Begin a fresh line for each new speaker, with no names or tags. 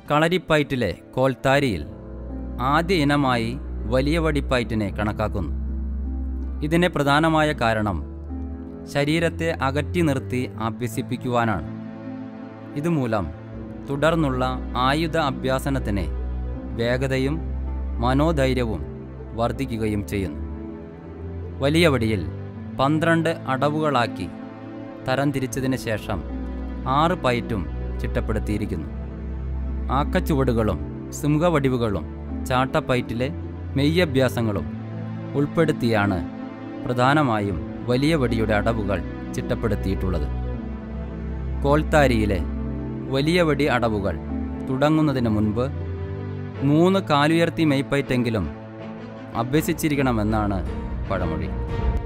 കളരിപ്പയറ്റിലെ കോൽത്താരിയിൽ ആദ്യ ഇനമായി വലിയ വടിപ്പയറ്റിനെ കണക്കാക്കുന്നു ഇതിന് പ്രധാനമായ കാരണം ശരീരത്തെ അകറ്റി നിർത്തി അഭ്യസിപ്പിക്കുവാനാണ് ഇതുമൂലം തുടർന്നുള്ള ആയുധ അഭ്യാസനത്തിന് വേഗതയും മനോധൈര്യവും വർദ്ധിക്കുകയും ചെയ്യുന്നു വലിയ വടിയിൽ പന്ത്രണ്ട് അടവുകളാക്കി തരംതിരിച്ചതിന് ശേഷം ആറ് പയറ്റും ചിട്ടപ്പെടുത്തിയിരിക്കുന്നു ആക്കച്ചുവടുകളും സിംഹവടിവുകളും ചാട്ടപ്പയറ്റിലെ മെയ്യഭ്യാസങ്ങളും ഉൾപ്പെടുത്തിയാണ് പ്രധാനമായും വലിയ വടിയുടെ അടവുകൾ ചിട്ടപ്പെടുത്തിയിട്ടുള്ളത് കോൽത്താരിയിലെ വലിയ വടി അടവുകൾ തുടങ്ങുന്നതിന് മുൻപ് മൂന്ന് കാലുയർത്തി മെയ്പ്പയറ്റെങ്കിലും അഭ്യസിച്ചിരിക്കണമെന്നാണ് പഴമൊഴി